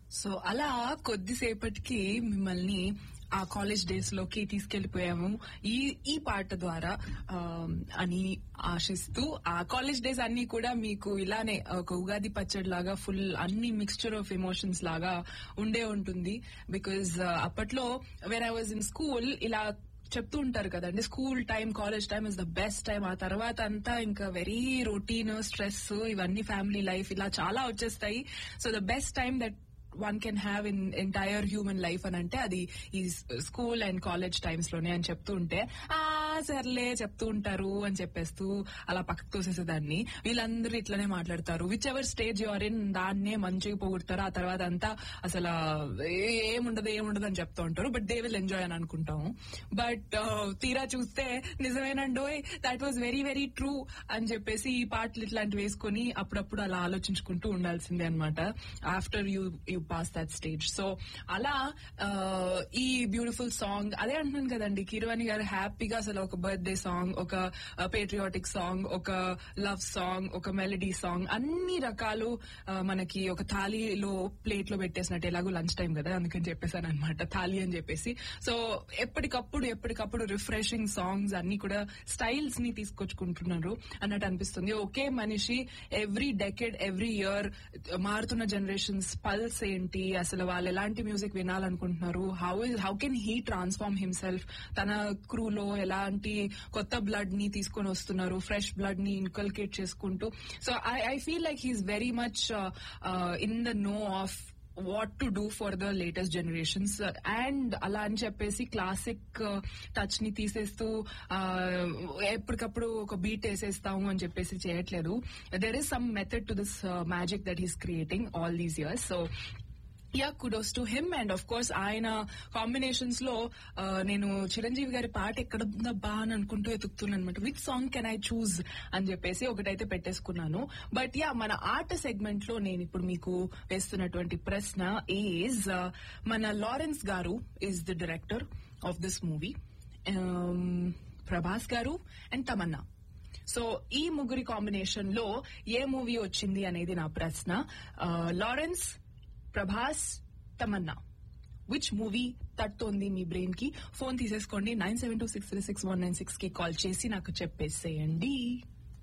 so అలా కొద్దిసేపటికి మిమ్మల్ని ఆ కాలేజ్ డేస్ లోకి తీసుకెళ్లిపోయాము ఈ ఈ పాట ద్వారా ఆ, అని ఆశిస్తూ ఆ కాలేజ్ డేస్ అన్ని కూడా మీకు ఇలానే ఒక ఉగాది పచ్చడి లాగా ఫుల్ అన్ని మిక్స్చర్ ఆఫ్ ఎమోషన్స్ లాగా ఉండే ఉంటుంది బికాజ్ అప్పట్లో when I was in school ఇలా చెప్తూ ఉంటారు కదండి school time college time is the best time ఆ తర్వాత అంతా ఇంకా వెరీ రొటీన్ స్ట్రెస్ ఇవన్నీ ఫ్యామిలీ లైఫ్ ఇలా చాలా వచ్చేస్తాయి so the best time that one can have in entire human life అని అంటే అది ఈ స్కూల్ అండ్ కాలేజ్ టైమ్స్ లోనే అని చెప్తూ ఉంటే ఆ సర్లే చెప్తూ ఉంటారు అని చెప్పేస్తూ అలా పక్కకు తోసేసేదాన్ని వీళ్ళందరూ ఇట్లనే మాట్లాడతారు whichever stage your in దాన్నే మంచిగా పోగొడతారు ఆ తర్వాత అంతా అసలు ఏ- ఏముండదు ఏముండదు అని చెప్తూ ఉంటారు బట్ దే విల్ ఎంజాయ్ అని అనుకుంటాము బట్ తీరా చూస్తే నిజమేనండోయ్ that was very very true అని చెప్పేసి ఈ పాటలు ఇట్లాంటివి వేసుకొని అప్పుడప్పుడు అలా ఆలోచించుకుంటూ ఉండాల్సిందే అనమాట after you you pass that stage so అలా ఆ, ఈ బ్యూటిఫుల్ సాంగ్ అదే అంటున్నాను కదండి కిరవాణి గారు హ్యాపీగా అసలు ఒక బర్త్డే సాంగ్ ఒక పేట్రియాటిక్ సాంగ్ ఒక లవ్ సాంగ్ ఒక మెలడీ సాంగ్ అన్ని రకాలు ఆ, మనకి ఒక థాలీలో ప్లేట్ లో పెట్టేసినట్టు ఎలాగో లంచ్ టైం కదా అందుకని చెప్పేసాను అనమాట థాలీ అని చెప్పేసి సో ఎప్పటికప్పుడు ఎప్పటికప్పుడు రిఫ్రెషింగ్ సాంగ్స్ అన్ని కూడా స్టైల్స్ ని తీసుకొచ్చుకుంటున్నారు అన్నట్టు అనిపిస్తుంది ఒకే మనిషి ఎవ్రీ డెకెడ్ ఎవ్రీ ఇయర్ మారుతున్న జనరేషన్స్ పల్స్ ఏంటి అసలు వాళ్ళు ఎలాంటి మ్యూజిక్ వినాలనుకుంటున్నారు how is how can he transform himself తన క్రూలో ఎలాంటి కొత్త బ్లడ్ ని తీసుకొని వస్తున్నారు ఫ్రెష్ బ్లడ్ ని ఇన్కల్కేట్ చేసుకుంటూ so I I feel like he's very much in the know of what to do for the latest generations and అలా అని చెప్పేసి క్లాసిక్ టచ్ ని తీసేస్తూ ఆ, ఎప్పటికప్పుడు ఒక బీట్ వేసేస్తాము అని చెప్పేసి చేయట్లేదు there is some method to this magic that he's creating all these years so ya kudos to him and of course ఆయన కాంబినేషన్స్ లో ఆ, నేను చిరంజీవి గారి పాట ఎక్కడ ఉందా బా అని అనుకుంటూ ఎతుకుతున్నాను అనమాట which song can I choose అని చెప్పేసి ఒకటైతే పెట్టేసుకున్నాను బట్ యా మన ఆట సెగ్మెంట్ లో నేను ఇప్పుడు మీకు వేస్తున్నటువంటి ప్రశ్న ఈజ్ మన Lawrence garu is the director of this movie Prabhas garu and Tamannaah so ఈ ముగ్గురి కాంబినేషన్ లో ఏ మూవీ వచ్చింది అనేది నా ప్రశ్న ఆ, లారెన్స్ ప్రభాస్ తమన్నా విచ్ మూవీ తట్టుతోంది మీ బ్రెయిన్ కి ఫోన్ తీసేసుకోండి nine seven two six three six one nine six కి కాల్ చేసి నాకు చెప్పేసేయండి